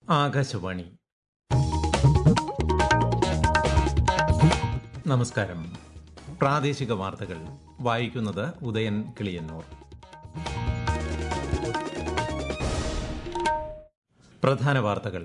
ആകാശവാണി നമസ്കാരം പ്രാദേശിക വാർത്തകൾ വായിക്കുന്നത് ഉദയൻ കിളിയന്നൂർ പ്രധാന വാർത്തകൾ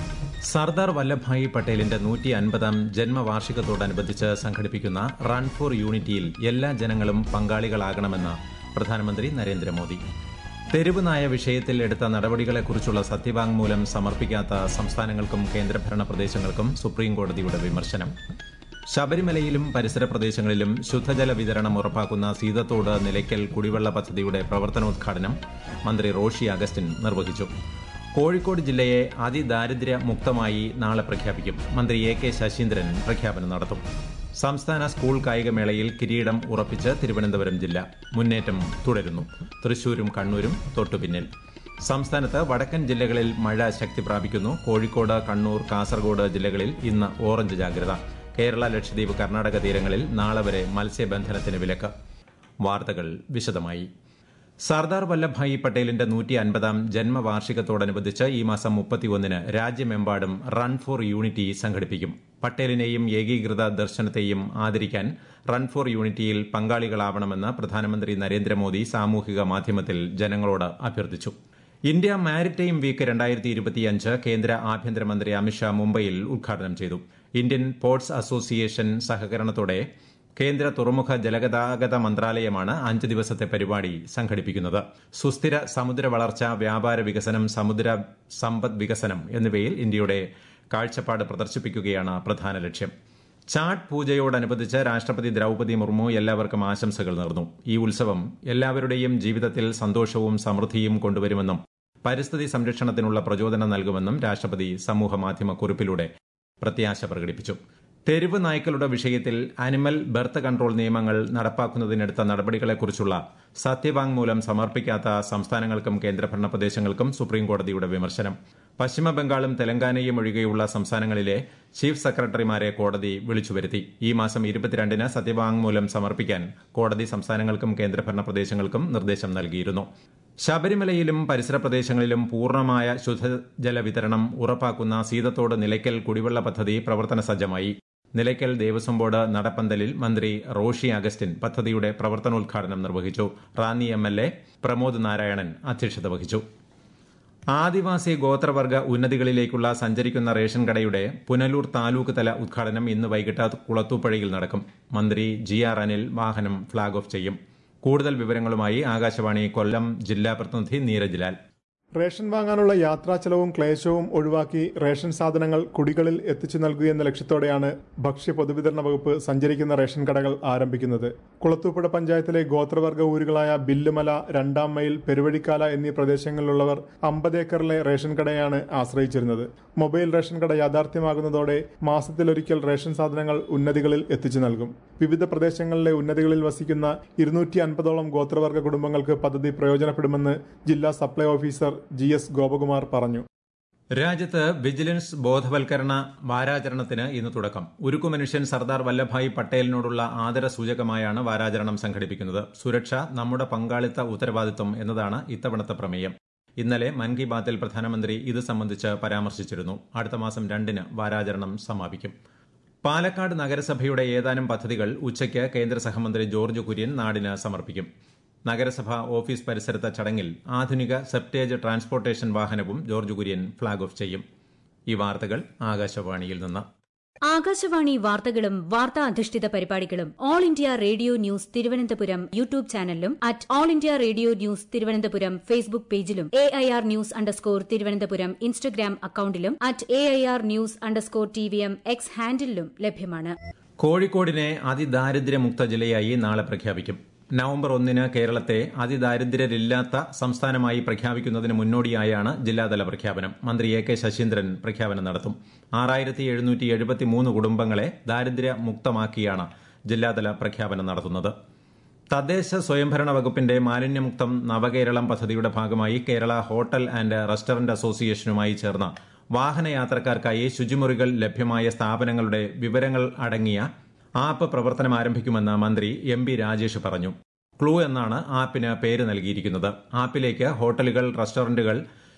സർദാർ വല്ലഭായി പട്ടേലിന്റെ നൂറ്റി അൻപതാം ജന്മവാർഷികത്തോടനുബന്ധിച്ച് സംഘടിപ്പിക്കുന്ന റൺ ഫോർ യൂണിറ്റിയിൽ എല്ലാ ജനങ്ങളും പങ്കാളികളാകണമെന്ന് പ്രധാനമന്ത്രി നരേന്ദ്രമോദി തെരുവ് നായ വിഷയത്തിൽ എടുത്ത നടപടികളെക്കുറിച്ചുള്ള സത്യവാങ്മൂലം സമർപ്പിക്കാത്ത സംസ്ഥാനങ്ങൾക്കും കേന്ദ്രഭരണ പ്രദേശങ്ങൾക്കും സുപ്രീംകോടതിയുടെ വിമർശനം ശബരിമലയിലും പരിസര പ്രദേശങ്ങളിലും ശുദ്ധജല വിതരണം ഉറപ്പാക്കുന്ന സീതത്തോട് നിലയ്ക്കൽ കുടിവെള്ള പദ്ധതിയുടെ പ്രവർത്തനോദ്ഘാടനം മന്ത്രി റോഷി അഗസ്റ്റിൻ നിർവഹിച്ചു കോഴിക്കോട് ജില്ലയെ അതിദാരിദ്ര്യ മുക്തമായി നാളെ പ്രഖ്യാപിക്കും മന്ത്രി എ കെ ശശീന്ദ്രൻ പ്രഖ്യാപനം നടത്തും സംസ്ഥാന സ്കൂൾ കായികമേളയിൽ കിരീടം ഉറപ്പിച്ച് തിരുവനന്തപുരം ജില്ല മുന്നേറ്റം തുടരുന്നു തൃശൂരും കണ്ണൂരും തൊട്ടുപിന്നിൽ സംസ്ഥാനത്ത് വടക്കൻ ജില്ലകളിൽ മഴ ശക്തി പ്രാപിക്കുന്നു കോഴിക്കോട് കണ്ണൂർ കാസർഗോഡ് ജില്ലകളിൽ ഇന്ന് ഓറഞ്ച് ജാഗ്രത കേരള ലക്ഷദ്വീപ് കർണാടക തീരങ്ങളിൽ നാളെ വരെ മത്സ്യബന്ധനത്തിന് വിലക്ക് വാർത്തകൾ വിശദമായി സർദാർ വല്ലഭായി പട്ടേലിന്റെ നൂറ്റി അൻപതാം ജന്മവാർഷികത്തോടനുബന്ധിച്ച് ഈ മാസം മുപ്പത്തിയൊന്നിന് രാജ്യമെമ്പാടും റൺ ഫോർ യൂണിറ്റി സംഘടിപ്പിക്കും പട്ടേലിനെയും ഏകീകൃത ദർശനത്തെയും ആദരിക്കാൻ റൺ ഫോർ യൂണിറ്റിയിൽ പങ്കാളികളാവണമെന്ന് പ്രധാനമന്ത്രി നരേന്ദ്രമോദി സാമൂഹിക മാധ്യമത്തിൽ ജനങ്ങളോട് അഭ്യർത്ഥിച്ചു ഇന്ത്യ മാരിടൈം വീക്ക് രണ്ടായിരത്തി ഇരുപത്തിയഞ്ച് കേന്ദ്ര ആഭ്യന്തരമന്ത്രി അമിത്ഷാ മുംബൈയിൽ ഉദ്ഘാടനം ചെയ്തു ഇന്ത്യൻ പോർട്സ് അസോസിയേഷൻ സഹകരണത്തോടെ കേന്ദ്ര തുറമുഖ ജലഗതാഗത മന്ത്രാലയമാണ് അഞ്ച് ദിവസത്തെ പരിപാടി സംഘടിപ്പിക്കുന്നത് സുസ്ഥിര സമുദ്ര വളർച്ച വ്യാപാര വികസനം സമുദ്ര സമ്പദ് വികസനം എന്നിവയിൽ ഇന്ത്യയുടെ കാഴ്ചപ്പാട് പ്രദർശിപ്പിക്കുകയാണ് പ്രധാന ലക്ഷ്യം ചാട്ട് പൂജയോടനുബന്ധിച്ച് രാഷ്ട്രപതി ദ്രൌപതി മുർമു എല്ലാവർക്കും ആശംസകൾ നേർന്നു ഈ ഉത്സവം എല്ലാവരുടെയും ജീവിതത്തിൽ സന്തോഷവും സമൃദ്ധിയും കൊണ്ടുവരുമെന്നും പരിസ്ഥിതി സംരക്ഷണത്തിനുള്ള പ്രചോദനം നൽകുമെന്നും രാഷ്ട്രപതി സമൂഹമാധ്യമ കുറിപ്പിലൂടെ പ്രത്യാശ പ്രകടിപ്പിച്ചു തെരുവ് നായ്ക്കളുടെ വിഷയത്തിൽ അനിമൽ ബർത്ത് കൺട്രോൾ നിയമങ്ങൾ നടപ്പാക്കുന്നതിനെടുത്ത നടപടികളെക്കുറിച്ചുള്ള സത്യവാങ്മൂലം സമർപ്പിക്കാത്ത സംസ്ഥാനങ്ങൾക്കും കേന്ദ്രഭരണ പ്രദേശങ്ങൾക്കും സുപ്രീംകോടതിയുടെ വിമർശനം പശ്ചിമബംഗാളും തെലങ്കാനയും ഒഴികെയുള്ള സംസ്ഥാനങ്ങളിലെ ചീഫ് സെക്രട്ടറിമാരെ കോടതി വിളിച്ചുവരുത്തി ഈ മാസം ഇരുപത്തിരണ്ടിന് സത്യവാങ്മൂലം സമർപ്പിക്കാൻ കോടതി സംസ്ഥാനങ്ങൾക്കും കേന്ദ്രഭരണ പ്രദേശങ്ങൾക്കും നിർദ്ദേശം നൽകിയിരുന്നു ശബരിമലയിലും പരിസര പ്രദേശങ്ങളിലും പൂർണ്ണമായ ശുദ്ധജല വിതരണം ഉറപ്പാക്കുന്ന സീതത്തോട് നിലയ്ക്കൽ കുടിവെള്ള പദ്ധതി പ്രവർത്തന സജ്ജമായി നിലയ്ക്കൽ ദേവസ്വം ബോർഡ് നടപ്പന്തലിൽ മന്ത്രി റോഷി അഗസ്റ്റിൻ പദ്ധതിയുടെ പ്രവർത്തനോദ്ഘാടനം നിർവഹിച്ചു Ranni M L A Pramod Narayanan അധ്യക്ഷത വഹിച്ചു ആദിവാസി ഗോത്രവർഗ ഉന്നതികളിലേക്കുള്ള സഞ്ചരിക്കുന്ന റേഷൻ കടയുടെ പുനലൂർ താലൂക്ക് തല ഉദ്ഘാടനം ഇന്ന് വൈകിട്ട് കുളത്തൂപ്പുഴയിൽ നടക്കും മന്ത്രി ജി ആർ അനിൽ വാഹനം ഫ്ളാഗ് ഓഫ് ചെയ്യും കൂടുതൽ വിവരങ്ങളുമായി ആകാശവാണി കൊല്ലം ജില്ലാ പ്രതിനിധി നീരജ് ലാൽ റേഷൻ വാങ്ങാനുള്ള യാത്രാ ചെലവും ക്ലേശവും ഒഴിവാക്കി റേഷൻ സാധനങ്ങൾ കുടികളിൽ എത്തിച്ചു നൽകുകയെന്ന ലക്ഷ്യത്തോടെയാണ് ഭക്ഷ്യ പൊതുവിതരണ വകുപ്പ് സഞ്ചരിക്കുന്ന റേഷൻ കടകൾ ആരംഭിക്കുന്നത് കുളത്തൂപ്പുഴ പഞ്ചായത്തിലെ ഗോത്രവർഗ ഊരുകളായ ബില്ലുമല രണ്ടാം മൈൽ പെരുവഴിക്കാല എന്നീ പ്രദേശങ്ങളിലുള്ളവർ അമ്പത് ഏക്കറിലെ റേഷൻ കടയാണ് ആശ്രയിച്ചിരുന്നത് മൊബൈൽ റേഷൻ കട യാഥാർത്ഥ്യമാകുന്നതോടെ മാസത്തിലൊരിക്കൽ റേഷൻ സാധനങ്ങൾ ഉന്നതികളിൽ എത്തിച്ചു നൽകും വിവിധ പ്രദേശങ്ങളിലെ ഉന്നതികളിൽ വസിക്കുന്ന ഇരുന്നൂറ്റി അൻപതോളം ഗോത്രവർഗ കുടുംബങ്ങൾക്ക് പദ്ധതി പ്രയോജനപ്പെടുമെന്ന് ജില്ലാ supply officer G S Gopakumar പറഞ്ഞു രാജ്യത്ത് വിജിലൻസ് ബോധവൽക്കരണ വാരാചരണത്തിന് ഇന്ന് തുടക്കം ഉരുക്കുമനുഷ്യൻ സർദാർ വല്ലഭായ് പട്ടേലിനോടുള്ള ആദര സൂചകമായാണ് വാരാചരണം സംഘടിപ്പിക്കുന്നത് സുരക്ഷ നമ്മുടെ പങ്കാളിത്ത ഉത്തരവാദിത്വം എന്നതാണ് ഇത്തവണത്തെ പ്രമേയം ഇന്നലെ മൻ കി ബാത്തിൽ പ്രധാനമന്ത്രി ഇത് സംബന്ധിച്ച് പരാമർശിച്ചിരുന്നു അടുത്ത മാസം രണ്ടിന് വാരാചരണം സമാപിക്കും പാലക്കാട് നഗരസഭയുടെ ഏതാനും പദ്ധതികൾ ഉച്ചയ്ക്ക് കേന്ദ്ര സഹമന്ത്രി ജോർജ് കുര്യൻ നാടിന് സമർപ്പിക്കും നഗരസഭ ഓഫീസ് പരിസരത്തെ ചടങ്ങിൽ ആധുനിക സെപ്റ്റേജ് ട്രാൻസ്പോർട്ടേഷൻ വാഹനവും ജോർജ് കുര്യൻ ഫ്ളാഗ് ഓഫ് ചെയ്യും ഈ വാർത്തകൾ ആകാശവാണിയിൽ നിന്ന് ആകാശവാണി വാർത്തകളും വാർത്താ അധിഷ്ഠിത പരിപാടികളും all India radio news Thiruvananthapuram YouTube ചാനലിലും at all India radio news Thiruvananthapuram Facebook പേജിലും A I R news underscore Thiruvananthapuram Instagram അക്കൌണ്ടിലും at A I R news underscore T V M X ഹാൻഡിലും ലഭ്യമാണ് കോഴിക്കോടിനെ അതിദാരിദ്ര്യമുക്ത ജില്ലയായി നാളെ പ്രഖ്യാപിക്കും നവംബർ ഒന്നിന് കേരളത്തെ അതിദാരിദ്ര്യരില്ലാത്ത സംസ്ഥാനമായി പ്രഖ്യാപിക്കുന്നതിന് മുന്നോടിയായാണ് ജില്ലാതല പ്രഖ്യാപനം മന്ത്രി എ കെ ശശീന്ദ്രൻ പ്രഖ്യാപനം നടത്തും ആറായിരത്തി എഴുന്നൂറ്റി എഴുപത്തിമൂന്ന് കുടുംബങ്ങളെ ദാരിദ്ര്യമുക്തമാക്കിയാണ് ജില്ലാതല പ്രഖ്യാപനം നടത്തുന്നത് തദ്ദേശ സ്വയംഭരണ വകുപ്പിന്റെ മാലിന്യമുക്തം നവകേരളം പദ്ധതിയുടെ ഭാഗമായി കേരള ഹോട്ടൽ ആന്റ് റെസ്റ്റോറന്റ് അസോസിയേഷനുമായി ചേർന്ന് വാഹനയാത്രക്കാർക്കായി ശുചിമുറികൾ ലഭ്യമായ സ്ഥാപനങ്ങളുടെ വിവരങ്ങൾ അടങ്ങിയ ആപ്പ് പ്രവർത്തനം ആരംഭിക്കുമെന്ന് മന്ത്രി എം പി രാജേഷ് പറഞ്ഞു ക്ലൂ എന്നാണ് ആപ്പിന് പേര് നൽകിയിരിക്കുന്നത് ആപ്പിലേക്ക് ഹോട്ടലുകൾ റെസ്റ്റോറന്റുകൾ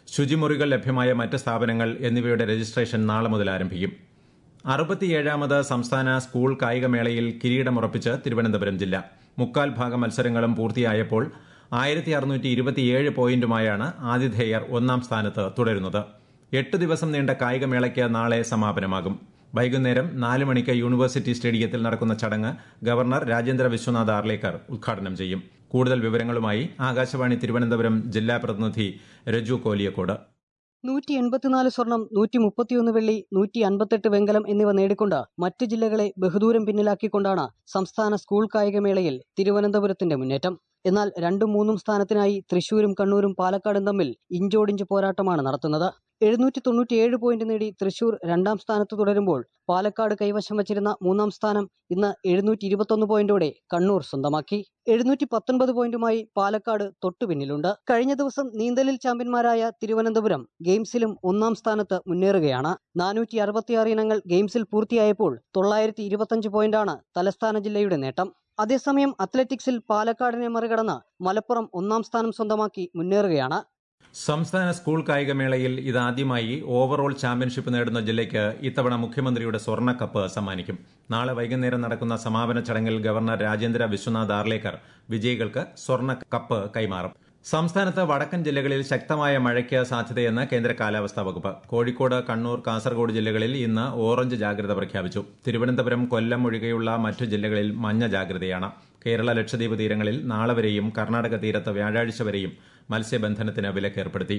ശുചിമുറികൾ ലഭ്യമായ മറ്റ് സ്ഥാപനങ്ങൾ എന്നിവയുടെ രജിസ്ട്രേഷൻ നാളെ മുതൽ ആരംഭിക്കും അറുപത്തിയേഴാമത് സംസ്ഥാന സ്കൂൾ കായികമേളയിൽ കിരീടമുറപ്പിച്ച് തിരുവനന്തപുരം ജില്ല മുക്കാൽ ഭാഗം മത്സരങ്ങളും പൂർത്തിയായപ്പോൾ ആയിരത്തി അറുന്നൂറ്റി ഇരുപത്തിയേഴ് പോയിന്റുമായാണ് ആതിഥേയർ ഒന്നാം സ്ഥാനത്ത് തുടരുന്നത് എട്ട് ദിവസം നീണ്ട കായികമേളയ്ക്ക് നാളെ സമാപനമാകും വൈകുന്നേരം നാല് മണിക്ക് യൂണിവേഴ്സിറ്റി സ്റ്റേഡിയത്തിൽ നടക്കുന്ന ചടങ്ങ് ഗവർണർ രാജേന്ദ്ര വിശ്വനാഥ് ആർലേക്കർ ഉദ്ഘാടനം ചെയ്യും കൂടുതൽ വിവരങ്ങളുമായി ആകാശവാണി തിരുവനന്തപുരം ജില്ലാ പ്രതിനിധി രജു കോലിയക്കോട് നൂറ്റി എൺപത്തിനാല് സ്വർണം നൂറ്റി മുപ്പത്തിയൊന്ന് വെള്ളി നൂറ്റി അൻപത്തെട്ട് വെങ്കലം എന്നിവ നേടിക്കൊണ്ട് മറ്റ് ജില്ലകളെ ബഹുദൂരം പിന്നിലാക്കിക്കൊണ്ടാണ് സംസ്ഥാന സ്കൂൾ കായികമേളയിൽ തിരുവനന്തപുരത്തിന്റെ മുന്നേറ്റം എന്നാൽ രണ്ടും മൂന്നും സ്ഥാനത്തിനായി തൃശൂരും കണ്ണൂരും പാലക്കാടും തമ്മിൽ ഇഞ്ചോടിഞ്ച് പോരാട്ടമാണ് നടത്തുന്നത് എഴുന്നൂറ്റി തൊണ്ണൂറ്റിയേഴ് പോയിന്റ് നേടി തൃശൂർ രണ്ടാം സ്ഥാനത്ത് തുടരുമ്പോൾ പാലക്കാട് കൈവശം വച്ചിരുന്ന മൂന്നാം സ്ഥാനം ഇന്ന് എഴുന്നൂറ്റി ഇരുപത്തൊന്ന് പോയിന്റോടെ കണ്ണൂർ സ്വന്തമാക്കി എഴുന്നൂറ്റി പത്തൊൻപത് പോയിന്റുമായി പാലക്കാട് തൊട്ടുപിന്നിലുണ്ട് കഴിഞ്ഞ ദിവസം നീന്തലിൽ ചാമ്പ്യന്മാരായ തിരുവനന്തപുരം ഗെയിംസിലും ഒന്നാം സ്ഥാനത്ത് മുന്നേറുകയാണ് നാനൂറ്റി അറുപത്തിയാറ് ഇനങ്ങൾ ഗെയിംസിൽ പൂർത്തിയായപ്പോൾ തൊള്ളായിരത്തി ഇരുപത്തഞ്ച് പോയിന്റാണ് തലസ്ഥാന ജില്ലയുടെ നേട്ടം അതേസമയം അത്ലറ്റിക്സിൽ പാലക്കാടിനെ മറികടന്ന് മലപ്പുറം ഒന്നാം സ്ഥാനം സ്വന്തമാക്കി മുന്നേറുകയാണ് സംസ്ഥാന സ്കൂൾ കായികമേളയിൽ ഇതാദ്യമായി ഓവറോൾ ചാമ്പ്യൻഷിപ്പ് നേടുന്ന ജില്ലയ്ക്ക് ഇത്തവണ മുഖ്യമന്ത്രിയുടെ സ്വർണ്ണക്കപ്പ് സമ്മാനിക്കും നാളെ വൈകുന്നേരം നടക്കുന്ന സമാപന ചടങ്ങിൽ ഗവർണർ രാജേന്ദ്ര വിശ്വനാഥ് ആർലേക്കർ വിജയികൾക്ക് സ്വർണ്ണ കപ്പ് കൈമാറും സംസ്ഥാനത്ത് വടക്കൻ ജില്ലകളിൽ ശക്തമായ മഴയ്ക്ക് സാധ്യതയെന്ന് കേന്ദ്ര കാലാവസ്ഥാ വകുപ്പ് കോഴിക്കോട് കണ്ണൂർ കാസർഗോഡ് ജില്ലകളിൽ ഇന്ന് ഓറഞ്ച് ജാഗ്രത പ്രഖ്യാപിച്ചു തിരുവനന്തപുരം കൊല്ലം ഒഴികെയുള്ള മറ്റു ജില്ലകളിൽ മഞ്ഞ ജാഗ്രതയാണ് കേരള ലക്ഷദ്വീപ് തീരങ്ങളിൽ നാളെ വരെയും കർണാടക തീരത്ത് വ്യാഴാഴ്ച വരെയും മത്സ്യബന്ധനത്തിന് വിലക്കേർപ്പെടുത്തി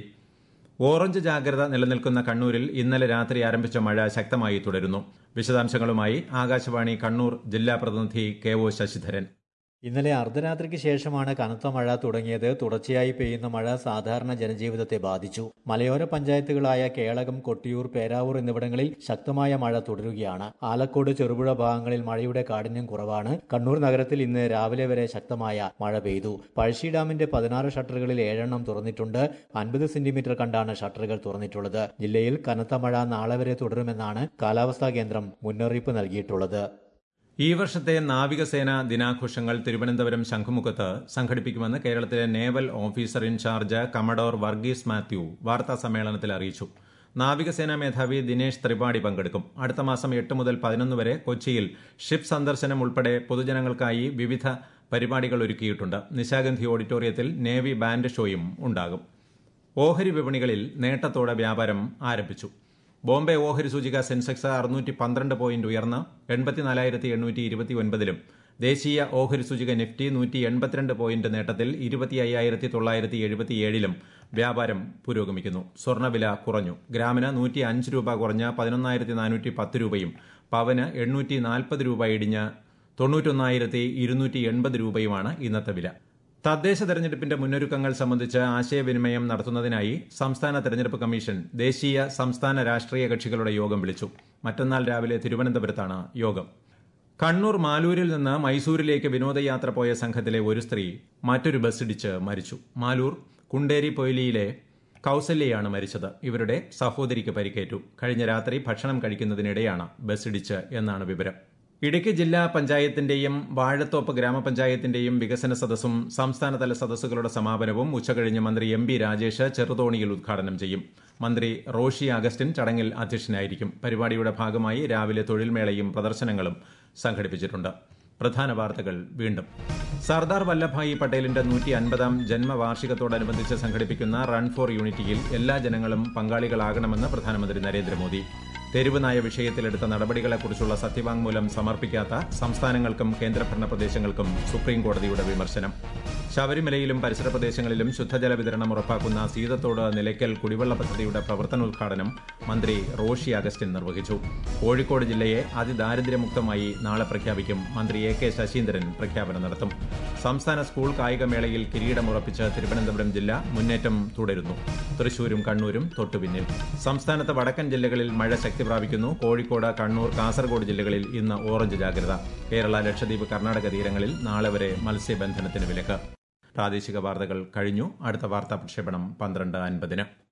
ഓറഞ്ച് ജാഗ്രത നിലനിൽക്കുന്ന കണ്ണൂരിൽ ഇന്നലെ രാത്രി ആരംഭിച്ച മഴ ശക്തമായി തുടരുന്നു വിശദാംശങ്ങളുമായി ആകാശവാണി കണ്ണൂർ ജില്ലാ പ്രതിനിധി കെ ഒ ശശിധരൻ ഇന്നലെ അർദ്ധരാത്രിക്ക് ശേഷമാണ് കനത്ത മഴ തുടങ്ങിയത് തുടർച്ചയായി പെയ്യുന്ന മഴ സാധാരണ ജനജീവിതത്തെ ബാധിച്ചു മലയോര പഞ്ചായത്തുകളായ കേളകം കൊട്ടിയൂർ പേരാവൂർ എന്നിവിടങ്ങളിൽ ശക്തമായ മഴ തുടരുകയാണ് ആലക്കോട് ചെറുപുഴ ഭാഗങ്ങളിൽ മഴയുടെ കാഠിന്യം കുറവാണ് കണ്ണൂർ നഗരത്തിൽ ഇന്ന് രാവിലെ വരെ ശക്തമായ മഴ പെയ്തു പഴശ്ശി ഡാമിന്റെ പതിനാറ് ഷട്ടറുകളിൽ ഏഴെണ്ണം തുറന്നിട്ടുണ്ട് അൻപത് സെന്റിമീറ്റർ കണ്ടാണ് ഷട്ടറുകൾ തുറന്നിട്ടുള്ളത് ജില്ലയിൽ കനത്ത മഴ നാളെ വരെ തുടരുമെന്നാണ് കാലാവസ്ഥാ കേന്ദ്രം മുന്നറിയിപ്പ് നൽകിയിട്ടുള്ളത് ഈ വർഷത്തെ നാവികസേന ദിനാഘോഷങ്ങൾ തിരുവനന്തപുരം ശംഖുമുഖത്ത് സംഘടിപ്പിക്കുമെന്ന് കേരളത്തിലെ naval officer in charge commodore Varghese Mathew വാർത്താ സമ്മേളനത്തിൽ അറിയിച്ചു നാവികസേനാ മേധാവി ദിനേശ് ത്രിപാഠി പങ്കെടുക്കും അടുത്ത മാസം എട്ട് മുതൽ പതിനൊന്ന് വരെ കൊച്ചിയിൽ ഷിപ്പ് സന്ദർശനം ഉൾപ്പെടെ പൊതുജനങ്ങൾക്കായി വിവിധ പരിപാടികൾ ഒരുക്കിയിട്ടുണ്ട് നിശാഗന്ധി ഓഡിറ്റോറിയത്തിൽ നേവി ബാൻഡ് ഷോയും ഉണ്ടാകും ഓഹരി വിപണികളിൽ നേട്ടത്തോടെ വ്യാപാരം ആരംഭിച്ചു ബോംബെ ഓഹരി സൂചിക സെൻസെക്സ് അറുന്നൂറ്റി പന്ത്രണ്ട് പോയിന്റ് ഉയർന്ന് എൺപത്തിനാലായിരത്തി എണ്ണൂറ്റി ഇരുപത്തി ഒൻപതിലും ദേശീയ ഓഹരി സൂചിക നിഫ്റ്റി നൂറ്റി എൺപത്തിരണ്ട് പോയിന്റ് നേട്ടത്തിൽ ഇരുപത്തി അയ്യായിരത്തി തൊള്ളായിരത്തി എഴുപത്തിയേഴിലും വ്യാപാരം പുരോഗമിക്കുന്നു സ്വർണ്ണവില കുറഞ്ഞു ഗ്രാമിന് നൂറ്റി അഞ്ച് രൂപ കുറഞ്ഞ് പതിനൊന്നായിരത്തി നാനൂറ്റി പത്ത് രൂപയും പവന് എണ്ണൂറ്റി നാൽപ്പത് രൂപ ഇടിഞ്ഞ് തൊണ്ണൂറ്റൊന്നായിരത്തി ഇരുന്നൂറ്റി എൺപത് രൂപയുമാണ് ഇന്നത്തെ വില തദ്ദേശ തെരഞ്ഞെടുപ്പിന്റെ മുന്നൊരുക്കങ്ങൾ സംബന്ധിച്ച് ആശയവിനിമയം നടത്തുന്നതിനായി സംസ്ഥാന തെരഞ്ഞെടുപ്പ് കമ്മീഷൻ ദേശീയ സംസ്ഥാന രാഷ്ട്രീയ കക്ഷികളുടെ യോഗം വിളിച്ചു മറ്റന്നാൾ രാവിലെ തിരുവനന്തപുരത്താണ് യോഗം കണ്ണൂർ മാലൂരിൽ നിന്ന് മൈസൂരിലേക്ക് വിനോദയാത്ര പോയ സംഘത്തിലെ ഒരു സ്ത്രീ മറ്റൊരു ബസ്സിടിച്ച് മരിച്ചു മാലൂർ കുണ്ടേരി പൊയിലിയിലെ കൌസല്യയാണ് മരിച്ചത് ഇവരുടെ സഹോദരിക്ക് പരിക്കേറ്റു കഴിഞ്ഞ രാത്രി ഭക്ഷണം കഴിക്കുന്നതിനിടെയാണ് ബസ്സിടിച്ച് എന്നാണ് വിവരം ഇടുക്കി ജില്ലാ പഞ്ചായത്തിന്റെയും വാഴത്തോപ്പ് ഗ്രാമപഞ്ചായത്തിന്റെയും വികസന സദസ്സും സംസ്ഥാനതല സദസ്സുകളുടെ സമാപനവും ഉച്ചകഴിഞ്ഞ് മന്ത്രി എം ബി രാജേഷ് ചെറുതോണിയിൽ ഉദ്ഘാടനം ചെയ്യും മന്ത്രി റോഷി അഗസ്റ്റിൻ ചടങ്ങിൽ അധ്യക്ഷനായിരിക്കും പരിപാടിയുടെ ഭാഗമായി രാവിലെ തൊഴിൽമേളയും പ്രദർശനങ്ങളും സംഘടിപ്പിച്ചിട്ടുണ്ട് പ്രധാന വാർത്തകൾ വീണ്ടും സർദാർ വല്ലഭായി പട്ടേലിന്റെ നൂറ്റി അൻപതാം ജന്മവാർഷികത്തോടനുബന്ധിച്ച് സംഘടിപ്പിക്കുന്ന റൺ ഫോർ യൂണിറ്റിയിൽ എല്ലാ ജനങ്ങളും പങ്കാളികളാകണമെന്ന് പ്രധാനമന്ത്രി നരേന്ദ്രമോദി തെരുവ് നായ വിഷയത്തിലെടുത്ത നടപടികളെക്കുറിച്ചുള്ള സത്യവാങ്മൂലം സമർപ്പിക്കാത്ത സംസ്ഥാനങ്ങൾക്കും കേന്ദ്രഭരണ പ്രദേശങ്ങൾക്കും സുപ്രീം കോടതിയുടെ വിമർശനം ശബരിമലയിലും പരിസര പ്രദേശങ്ങളിലും ശുദ്ധജല വിതരണം ഉറപ്പാക്കുന്ന സീതത്തോട് നിലയ്ക്കൽ കുടിവെള്ള പദ്ധതിയുടെ പ്രവർത്തനോദ്ഘാടനം മന്ത്രി റോഷി അഗസ്റ്റിൻ നിർവഹിച്ചു കോഴിക്കോട് ജില്ലയെ അതിദാരിദ്ര്യമുക്തമായി നാളെ പ്രഖ്യാപിക്കും മന്ത്രി എ കെ ശശീന്ദ്രൻ പ്രഖ്യാപനം നടത്തും സംസ്ഥാന സ്കൂൾ കായികമേളയിൽ കിരീടമുറപ്പിച്ച് തിരുവനന്തപുരം ജില്ല മുന്നേറ്റം തുടരുന്നു തൃശൂരും കണ്ണൂരും തൊട്ടുപിന്നിൽ സംസ്ഥാനത്ത് വടക്കൻ ജില്ലകളിൽ മഴ ശക്തി പ്രാപിക്കുന്നു കോഴിക്കോട് കണ്ണൂർ കാസർഗോഡ് ജില്ലകളിൽ ഇന്ന് ഓറഞ്ച് ജാഗ്രത കേരള ലക്ഷദ്വീപ് കർണാടക തീരങ്ങളിൽ നാളെ വരെ മത്സ്യബന്ധനത്തിന് വിലക്ക് പ്രാദേശിക വാർത്തകൾ കഴിഞ്ഞു അടുത്ത വാർത്താ പ്രക്ഷേപണം പന്ത്രണ്ട് അൻപതിന്